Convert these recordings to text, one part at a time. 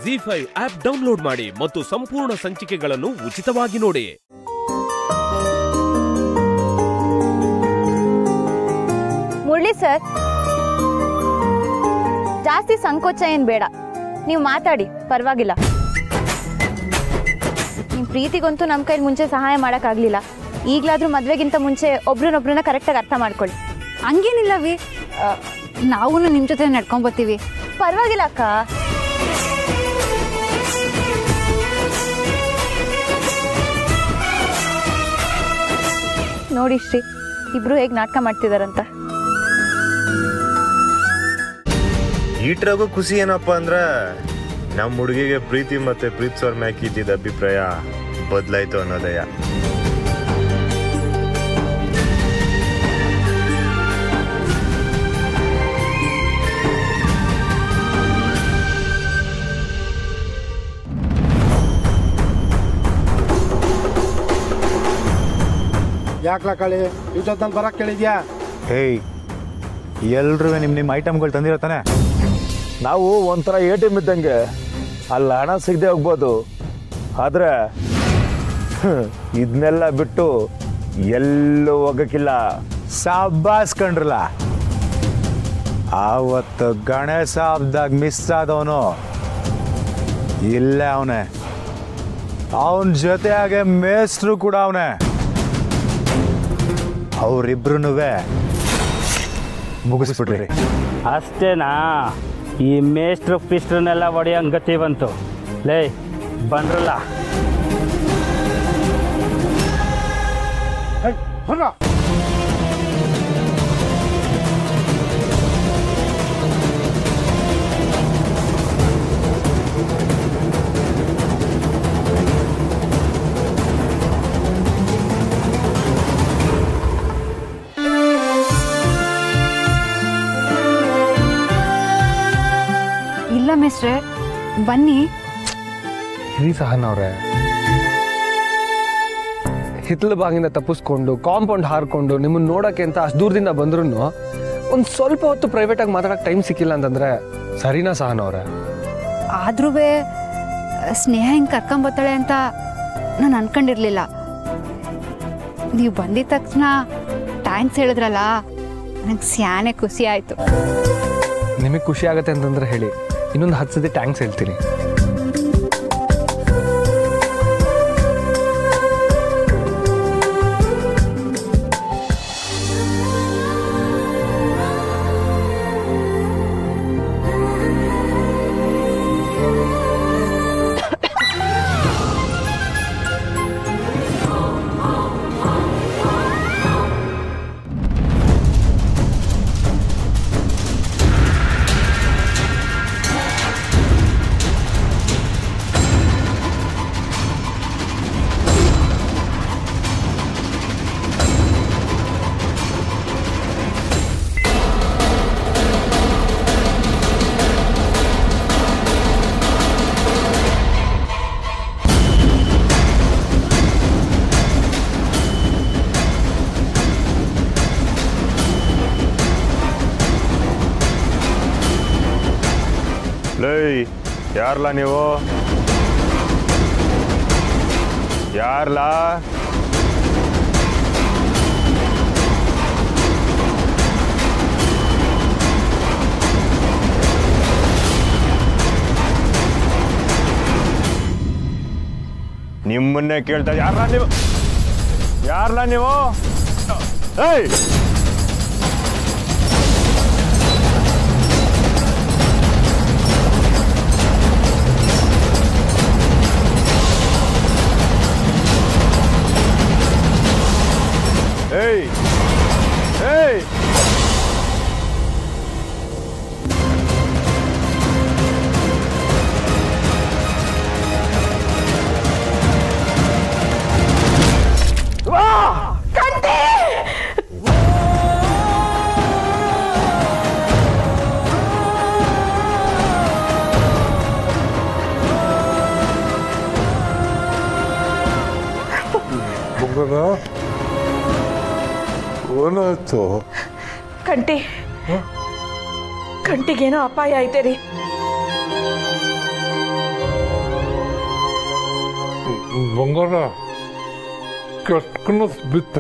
G five app download ಮಾಡಿ ಮತ್ತು ಸಂಪೂರ್ಣ ಸಂಚಿಕೆಗಳನ್ನು ಉಚಿತವಾಗಿ ನೋಡಿ ಮುರಳಿ ಸರ್ ಜಾಸ್ತಿ ಸಂಕೋಚ ಏನ್ ಬೇಡ ನೀವು ಮಾತಾಡಿ ಪರವಾಗಿಲ್ಲ ನಿಮ್ ಪ್ರೀತಿಗಂತೂ ನಮ್ಮ ಕೈಲಿ ಮುಂಚೆ ಸಹಾಯ ಮಾಡೋಕ್ಕಾಗಲಿಲ್ಲ ಈಗಲಾದ್ರೂ ಮದ್ವೆಗಿಂತ ಮುಂಚೆ ಒಬ್ರನ್ನೊಬ್ರನ್ನ ಕರೆಕ್ಟಾಗಿ ಅರ್ಥ ಮಾಡ್ಕೊಳ್ಳಿ ಹಂಗೇನಿಲ್ಲ ವಿ ನಾವು ನಿಮ್ಮ ಜೊತೆ ನಡ್ಕೊಂಡ್ ಬರ್ತೀವಿ ಪರವಾಗಿಲ್ಲ ಅಕ್ಕ ನೋಡಿ ಶ್ರೀ ಇಬ್ರು ಹೇಗೆ ನಾಟಕ ಮಾಡ್ತಿದಾರಂತ ಈಟ್ರಾಗೂ ಖುಷಿ ಏನಪ್ಪ ಅಂದ್ರ ನಮ್ಮ ಹುಡುಗಿಗೆ ಪ್ರೀತಿ ಮತ್ತೆ ಪ್ರೀತಿಸೋರ್ ಮ್ಯಾಕ್ ಇದ್ದಿದ್ದ ಅಭಿಪ್ರಾಯ ಬದಲಾಯ್ತು ಅನ್ನೋದಯ್ಯ ಯಾಕ್ಲ ಕಳಿ ಇಷ್ಟೊತ್ತಲ್ಲಿ ಬರಕ್ ಕೇಳಿದ್ಯಾ ಹೇಯ್ ಎಲ್ರೂ ನಿಮ್ಮ ನಿಮ್ಮ ಐಟಮ್ಗಳು ತಂದಿರತ್ತಾನೆ ನಾವು ಒಂಥರ ಎ ಟಿ ಎಮ್ ಇದ್ದಂಗೆ ಅಲ್ಲಿ ಹಣ ಸಿಗದೆ ಹೋಗ್ಬೋದು ಆದ್ರೆ ಇದನ್ನೆಲ್ಲ ಬಿಟ್ಟು ಎಲ್ಲೂ ಹೋಗಕ್ಕಿಲ್ಲ ಸಾಬಾಸ್ ಕಂಡ್ರಲ್ಲ ಆವತ್ತು ಗಣೇಶ ಹಬ್ದಾಗ ಮಿಸ್ ಆದವನು ಇಲ್ಲೇ ಅವನೇ ಅವನ ಜೊತೆಯಾಗೆ ಮೇಸ್ಟ್ರು ಕೂಡ ಅವನೇ ಅವರಿಬ್ರು ಮುಗಿಸ್ಬಿಟ್ರಿ ಅಷ್ಟೇನಾ ಈ ಮೇಷ್ಟ್ರು ಪಿಸ್ಟ್ರನ್ನೆಲ್ಲ ಹೊಡೆಯಂಗೆ ಗತಿ ಬಂತು ಲೇ ಬಂದ್ರಲ್ಲ ಇಲ್ಲ ಮಿಸ್ಟ್ರೆ ಬನ್ನಿ ಹಿರಿ ಸಹನವ್ರೆ ಹಿತ್ತಲ ಬಾಗಿಂದ ತಪ್ಪಿಸ್ಕೊಂಡು ಕಾಂಪೌಂಡ್ ಹಾರ್ಕೊಂಡು ನಿಮ್ಮನ್ನ ನೋಡಕ್ಕೆ ಅಂತ ಅಷ್ಟು ದೂರದಿಂದ ಬಂದ್ರು ಒಂದು ಸ್ವಲ್ಪ ಹೊತ್ತು ಪ್ರೈವೇಟಾಗಿ ಮಾತಾಡಕ್ಕೆ ಟೈಮ್ ಸಿಕ್ಕಿಲ್ಲ ಅಂತಂದ್ರೆ ಸರಿನಾ ಸಹನವ್ರೆ ಆದ್ರೂ ಸ್ನೇಹ ಹಿಂಗೆ ಕರ್ಕೊಂಬರ್ತಾಳೆ ಅಂತ ನಾನು ಅನ್ಕೊಂಡಿರ್ಲಿಲ್ಲ ನೀವು ಬಂದಿದ ತಕ್ಷಣ ಥ್ಯಾಂಕ್ಸ್ ಹೇಳಿದ್ರಲ್ಲ ನಂಗೆ ಸ್ಯಾನೆ ಖುಷಿ ಆಯಿತು ನಿಮಗೆ ಖುಷಿ ಆಗತ್ತೆ ಅಂತಂದ್ರೆ ಹೇಳಿ ಇನ್ನೊಂದು ಹತ್ತು ಸತಿ ಟ್ಯಾಂಕ್ಸ್ ಹೇಳ್ತೀನಿ ಲೈ ಯಾರ್ಲಾ ನೀವು ಯಾರ್ಲಾ ನಿಮ್ಮನ್ನೇ ಕೇಳ್ತಾ ಯಾರ್ಲಾ ನೀವು ಯಾರ್ಲಾ ನೀವು ಏಯ್ ಏಯ್ ಏಯ್ ಮುಗ್ಗದ ಏನಾಯ್ತು ಕಂಟಿ ಕಂಟಿಗೇನೋ ಅಪಾಯ ಐತೆ ರೀ ಬಂಗಾರ ಕೆಟ್ಟ ಕನಸು ಬಿತ್ತ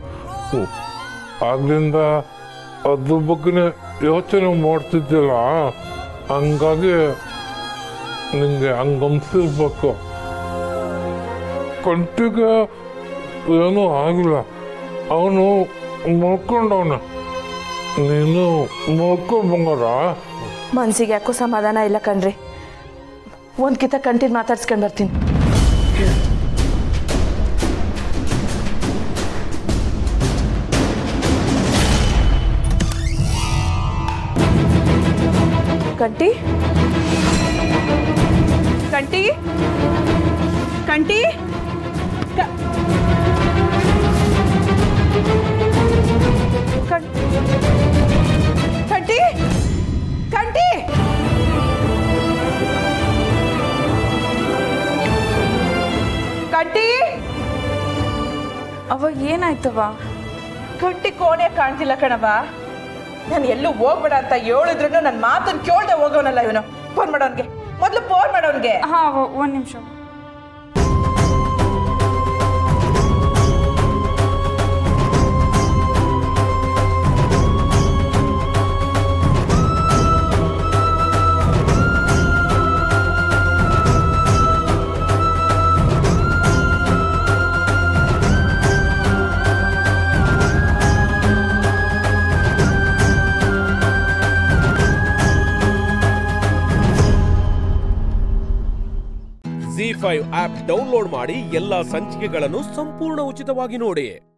ಆಗ್ಲಿಂದ ಅದ್ರ ಬಗ್ಗೆ ಯೋಚನೆ ಮಾಡ್ತಿದ್ದಿಲ್ಲ ಹಂಗಾಗಿ ನಿಂಗೆ ಹಂಗನ್ಸಿರ್ಬೇಕು ಕಂಟಿಗೆ ಏನೂ ಆಗಿಲ್ಲ ಅವನು ಮಲ್ಕೊಂಡವನ ನೀನು ಮಲ್ಕೊ ಬಂಗಾರ ಮನ್ಸಿಗೆ ಯಾಕೋ ಸಮಾಧಾನ ಇಲ್ಲ ಕಣ್ರಿ ಒಂದ್ ಕಿತ ಕಂಟಿನ್ ಮಾತಾಡ್ಸ್ಕೊಂಡ್ ಬರ್ತೀನಿ ಕಂಟಿ ಕಂಟಿ ಕಂಟಿ ಕ- ಕಂ- ಕಂಟಿ ಕಂಟಿ ಕಂಟಿ ಅವ ಏನಾಯ್ತವ ಕಂಟಿ ಕೋಣೆ ಕಾಣ್ತಿಲ್ಲ ಕಣವ ನಾನು ಎಲ್ಲೂ ಹೋಗ್ಬೇಡ ಅಂತ ಹೇಳಿದ್ರು ನನ್ನ ಮಾತನ್ನ ಕೇಳ್ದೆ ಹೋಗೋನಲ್ಲ ಇವನು ಫೋನ್ ಮಾಡೋನ್ಗೆ ಮೊದ್ಲು ಫೋನ್ ಮಾಡೋನ್ಗೆ ಹಾ ಒಂದ್ ನಿಮಿಷ ಜಿ ಫೈವ್ ಆಪ್ ಡೌನ್ಲೋಡ್ ಮಾಡಿ ಎಲ್ಲಾ ಸಂಚಿಕೆಗಳನ್ನು ಸಂಪೂರ್ಣ ಉಚಿತವಾಗಿ ನೋಡಿ